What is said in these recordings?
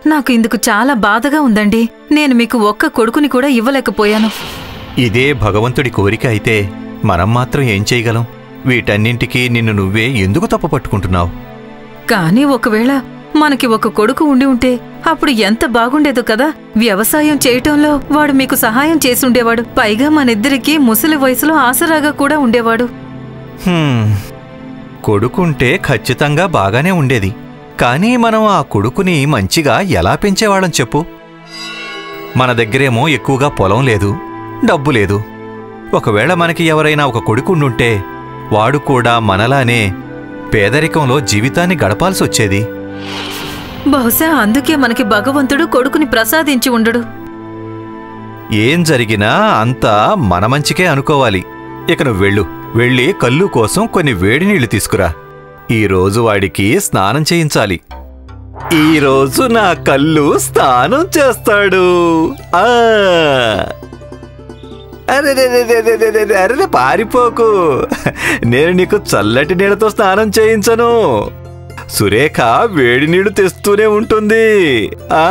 నాకు ఇందుకు చాలా బాధగా ఉందండి నేను మీకు ఒక్క కొడుకుని కూడా ఇవ్వలేకపోయాను ఇదే భగవంతుడి కోరిక అయితే మనం మాత్రం ఏం చేయగలం వీటన్నింటికీ నిన్ను నువ్వే ఎందుకు తప్పపట్టుకుంటున్నావు కానీ ఒకవేళ మనకి ఒక కొడుకు ఉండి ఉంటే అప్పుడు ఎంత బాగుండేదో కదా వ్యవసాయం చేయటంలో వాడు మీకు సహాయం చేసుండేవాడు పైగా మనిద్దరికీ ముసలి వయసులో ఆసరాగా కూడా ఉండేవాడు హ్మ్. కొడుకుంటే ఖచ్చితంగా బాగానే ఉండేది కానీ మనం ఆ కొడుకుని మంచిగా ఎలా పెంచేవాళ్ళం చెప్పు మన దగ్గరేమో ఎక్కువగా పొలం లేదు డబ్బు లేదు ఒకవేళ మనకి ఎవరైనా ఒక కొడుకుండుంటే వాడు కూడా మనలానే పేదరికంలో జీవితాన్ని గడపాల్సి వచ్చేది బహుశా అందుకే మనకి భగవంతుడు కొడుకుని ప్రసాదించి ఉండడు ఏం జరిగినా అంతా మన మంచికే అనుకోవాలి ఇక నువ్వు వెళ్ళు వెళ్ళి కల్లు కోసం కొన్ని వేడి నీళ్లు తీసుకురా ఈ రోజు వాడికి స్నానం చేయించాలి ఈ రోజు నా కల్లు స్నానం చేస్తాడు ఆ అరెరెరెరెరెరెరె, అరెరె పారిపోకు నేను నీకు చల్లటి నీళ్ళతో స్నానం చేయించను సురేఖ వేడి నీళ్లు తెస్తూనే ఉంటుంది ఆ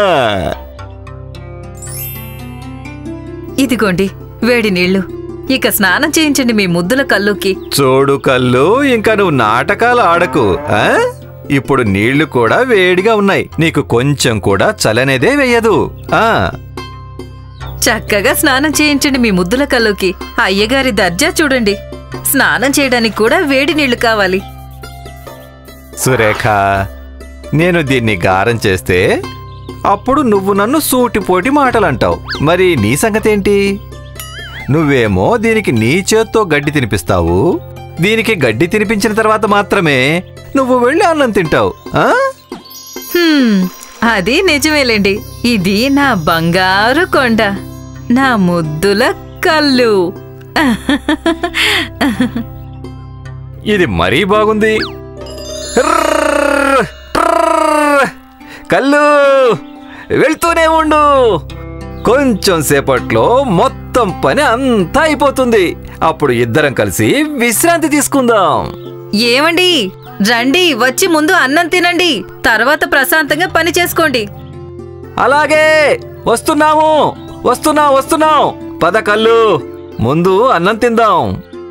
ఇదిగోండి వేడి నీళ్లు ఇక స్నానం చేయించండి మీ ముద్దుల కల్లుకి చూడు కళ్ళు ఇంకా నువ్వు నాటకాలు ఆడకు ఆ? ఇప్పుడు నీళ్లు కూడా వేడిగా ఉన్నాయి నీకు కొంచెం కూడా చలనేదే వేయదు ఆ చక్కగా స్నానం చేయించండి మీ ముద్దుల కల్లుకి అయ్యగారి దర్జా చూడండి స్నానం చేయడానికి కూడా వేడి నీళ్లు కావాలి సురేఖ నేను దీన్ని గారం చేస్తే అప్పుడు నువ్వు నన్ను సూటిపోటి మాటలంటావు మరి నీ సంగతేంటి నువ్వేమో దీనికి నీ చేత్తో గడ్డి తినిపిస్తావు దీనికి గడ్డి తినిపించిన తర్వాత మాత్రమే నువ్వు వెళ్ళి అన్నం తింటావు ఆ హ్మ్, అది నిజమేలేండి ఇది నా బంగారు కొండ నా ముద్దుల కల్లు ఇది మరీ బాగుంది రర్రర్, రర్రర్. కళ్ళు వెళ్తూనే ఉండు కొంచెం సేపట్లో మొత్తం పని అంతా అయిపోతుంది అప్పుడు ఇద్దరం కలిసి విశ్రాంతి తీసుకుందాం ఏమండి రండి వచ్చి ముందు అన్నం తినండి తర్వాత ప్రశాంతంగా పని చేసుకోండి అలాగే వస్తున్నాము వస్తున్నాం వస్తున్నాం పద కళ్ళు ముందు అన్నం తిందాం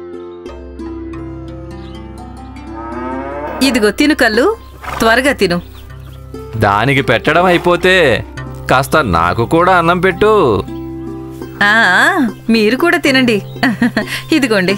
ఇదిగో తిను కల్లు త్వరగా తిను దానికి పెట్టడం అయిపోతే కాస్త నాకు కూడా అన్నం పెట్టు ఆ మీరు కూడా తినండి ఇదిగోండి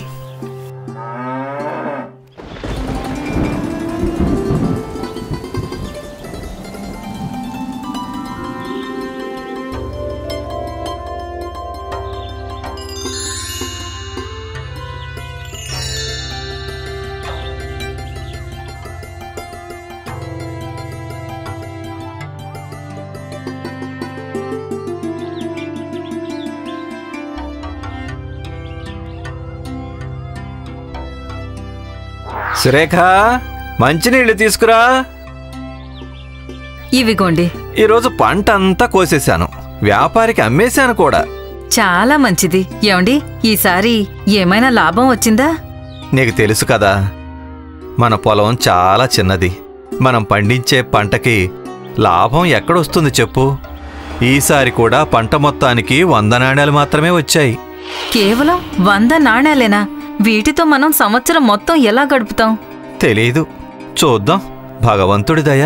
సురేఖ మంచినీళ్ళు తీసుకురా ఇవిగోండి ఈరోజు పంట అంతా కోసేశాను వ్యాపారికి అమ్మేశాను కూడా చాలా మంచిది ఏమండి ఈసారి ఏమైనా లాభం వచ్చిందా నీకు తెలుసు కదా మన పొలం చాలా చిన్నది మనం పండించే పంటకి లాభం ఎక్కడొస్తుంది చెప్పు ఈసారి కూడా పంట మొత్తానికి వంద నాణ్యాలు మాత్రమే వచ్చాయి కేవలం వంద నాణేలేనా వీటితో మనం సంవత్సరం మొత్తం ఎలా గడుపుతాం తెలీదు చూద్దాం భగవంతుడి దయ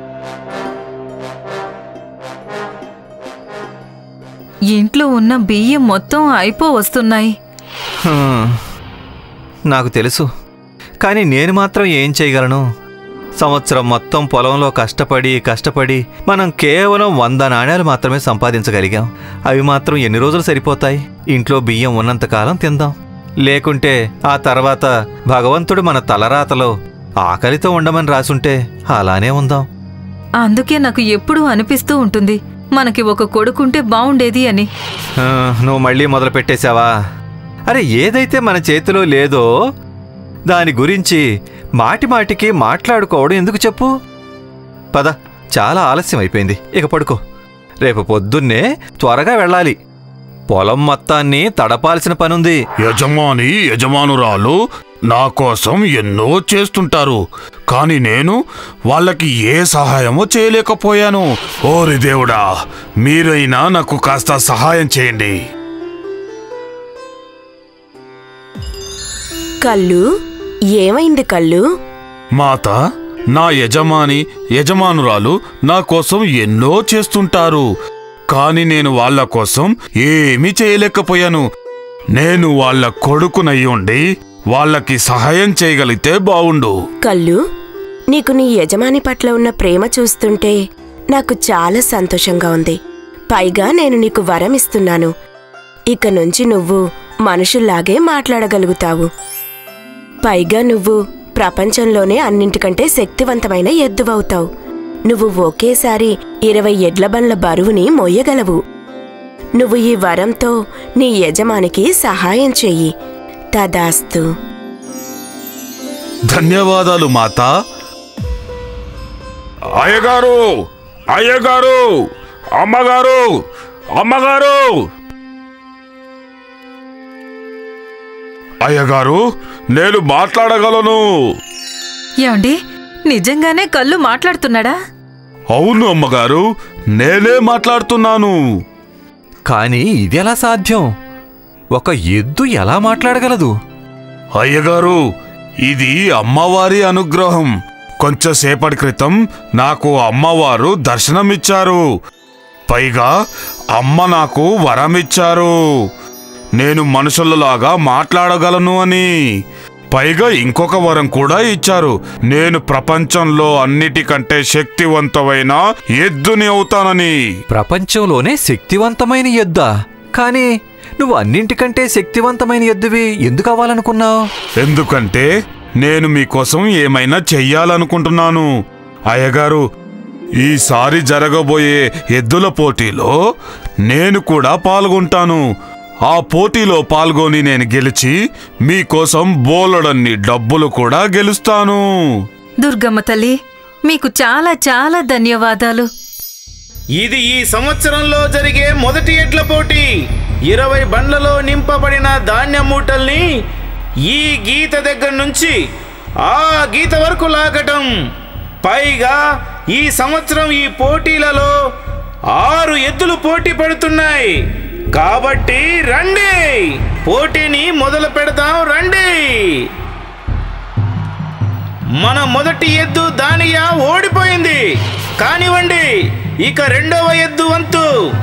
ఇంట్లో ఉన్న బియ్యం మొత్తం అయిపో వస్తున్నాయి హ్మ్. నాకు తెలుసు కానీ నేను మాత్రం ఏం చేయగలను సంవత్సరం మొత్తం పొలంలో కష్టపడి కష్టపడి మనం కేవలం వంద నాణ్యాలు మాత్రమే సంపాదించగలిగాం అవి మాత్రం ఎన్ని రోజులు సరిపోతాయి ఇంట్లో బియ్యం ఉన్నంతకాలం తిందాం లేకుంటే ఆ తర్వాత భగవంతుడు మన తలరాతలో ఆకలితో ఉండమని రాసుంటే అలానే ఉందాం అందుకే నాకు ఎప్పుడూ అనిపిస్తూ ఉంటుంది మనకి ఒక కొడుకుంటే బావుండేది అని ఆ, నువ్వు మళ్ళీ మొదలు పెట్టేశావా అరే ఏదైతే మన చేతిలో లేదో దాని గురించి మాటి మాటికి మాట్లాడుకోవడం ఎందుకు చెప్పు పద చాలా ఆలస్యం అయిపోయింది ఇక పడుకో రేపు పొద్దున్నే త్వరగా వెళ్ళాలి పొలం మొత్తాన్ని తడపాల్సిన పనుంది యజమాని యజమానురాలు నా కోసం ఎన్నో చేస్తుంటారు కానీ నేను వాళ్ళకి ఏ సహాయమో చేయలేకపోయాను ఓరి దేవుడా మీరైనా నాకు కాస్త సహాయం చేయండి కళ్ళు ఏమైంది కళ్ళు మాత నా యజమాని యజమానురాలు నా కోసం ఎన్నో చేస్తుంటారు కాని నేను వాళ్ళ కోసం ఏమీ చేయలేకపోయాను నేను వాళ్ళ కొడుకునై ఉండి వాళ్ళకి సహాయం చేయగలిగితే బావుండు కళ్ళు నీకు నీ యజమాని పట్ల ఉన్న ప్రేమ చూస్తుంటే నాకు చాలా సంతోషంగా ఉంది పైగా నేను నీకు వరం ఇస్తున్నాను ఇక నుంచి నువ్వు మనుషుల్లాగే మాట్లాడగలుగుతావు పైగా నువ్వు ప్రపంచంలోనే అన్నింటికంటే శక్తివంతమైన ఎద్దువవుతావు నువ్వు ఒకేసారి ఇరవై ఎడ్ల బండ్ల బరువుని మొయ్యగలవు నువ్వు ఈ వరంతో నీ యజమానికి సహాయం చెయ్యి తదాస్తు ధన్యవాదాలు మాత అయ్యగారు అయ్యగారు అమ్మగారు అమ్మగారు అయ్యగారు నేను మాట్లాడగలను ఏమండి నిజంగానే కళ్ళు మాట్లాడుతున్నాడా అవును అమ్మగారు నేనే మాట్లాడుతున్నాను కానీ ఇది ఎలా సాధ్యం ఒక ఎద్దు ఎలా మాట్లాడగలదు అయ్యగారు ఇది అమ్మవారి అనుగ్రహం కొంచెంసేపటి క్రితం నాకు అమ్మవారు దర్శనమిచ్చారు పైగా అమ్మ నాకు వరమిచ్చారు నేను మనుషులలాగా మాట్లాడగలను అని పైగా ఇంకొక వరం కూడా ఇచ్చారు నేను ప్రపంచంలో అన్నిటికంటే శక్తివంతమైన ఎద్దుని అవుతానని ప్రపంచంలోనే శక్తివంతమైన ఎద్దా కానీ నువ్వు అన్నింటికంటే శక్తివంతమైన ఎద్దువి ఎందుకు అవ్వాలనుకున్నావు ఎందుకంటే నేను మీకోసం ఏమైనా చెయ్యాలనుకుంటున్నాను అయ్యగారు ఈసారి జరగబోయే ఎద్దుల పోటీలో నేను కూడా పాల్గొంటాను ఆ పోటీలో పాల్గొని నేను గెలిచి మీకోసం బోలెడన్ని డబ్బులు కూడా గెలుస్తాను దుర్గమ్మ తల్లి మీకు చాలా చాలా ధన్యవాదాలు ఇది ఈ సంవత్సరంలో జరిగే మొదటి ఎడ్ల పోటీ ఇరవై బండ్లలో నింపబడిన ధాన్యం మూటల్ని ఈ గీత దగ్గర నుంచి ఆ గీత వరకు లాగటం పైగా ఈ సంవత్సరం ఈ పోటీలలో ఆరు ఎద్దులు పోటీ పడుతున్నాయి కాబట్టి రండి పోటీని మొదలు పెడదాం రండి మన మొదటి ఎద్దు దానియా ఓడిపోయింది కానివ్వండి ఇక రెండవ ఎద్దు వంతు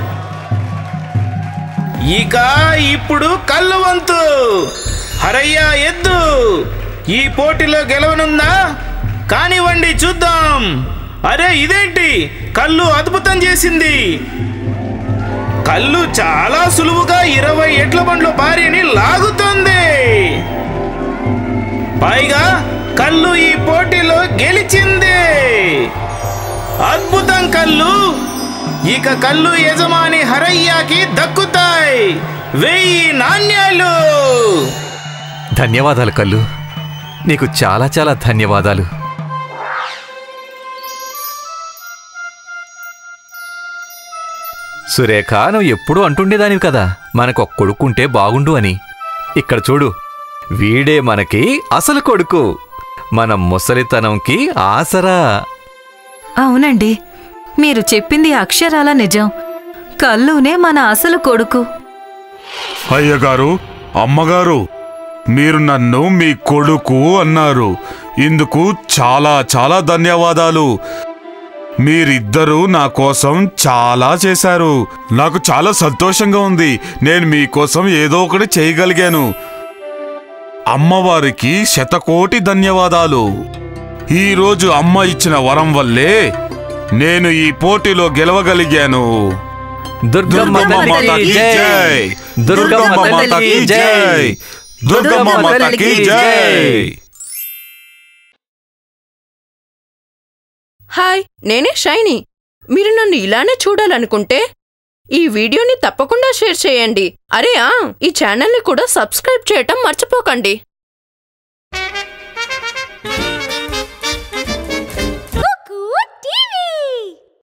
ఇక ఇప్పుడు కళ్ళు వంతు హరయ్య ఎద్దు ఈ పోటీలో గెలవనుందా కానివ్వండి చూద్దాం అరే ఇదేంటి కళ్ళు అద్భుతం చేసింది కళ్ళు చాలా సులువుగా ఇరవై ఎడ్ల బండ్ల భార్యని లాగుతుంది పైగా కళ్ళు ఈ పోటీలో గెలిచింది అద్భుతం కళ్ళు ఇక కళ్ళు యజమాని హరయ్యాకి దక్కుతాయి వెయ్యి నాణ్యాలు ధన్యవాదాలు కళ్ళు నీకు చాలా చాలా ధన్యవాదాలు సురేఖ నువ్వు ఎప్పుడూ అంటుండేదానివి కదా మనకు ఒక కొడుకుంటే బాగుండు అని ఇక్కడ చూడు వీడే మనకి అసలు కొడుకు మన ముసలితనంకి ఆసరా అవునండి మీరు చెప్పింది అక్షరాల నిజం కల్లునే మన అసలు కొడుకు అయ్యగారు అమ్మగారు మీరు నన్ను మీ కొడుకు అన్నారు ఇందుకు చాలా చాలా ధన్యవాదాలు మీరిద్దరూ నా కోసం చాలా చేశారు నాకు చాలా సంతోషంగా ఉంది నేను మీకోసం ఏదో ఒకటి చేయగలిగాను అమ్మవారికి శతకోటి ధన్యవాదాలు ఈరోజు అమ్మ ఇచ్చిన వరం వల్లే నేను ఈ పోటీలో గెలవగలిగాను దుర్గమ్మ దుర్గమ్మ తల్లికి మాతకి జై జై దుర్గమ్మ తల్లికి జై దుర్గమ్మ మాతకి జై హాయ్ నేనే షైనీ మీరు నన్ను ఇలానే చూడాలనుకుంటే ఈ వీడియోని తప్పకుండా షేర్ చేయండి అరే ఆ ఈ ఛానల్ని కూడా సబ్స్క్రైబ్ చేయటం మర్చిపోకండి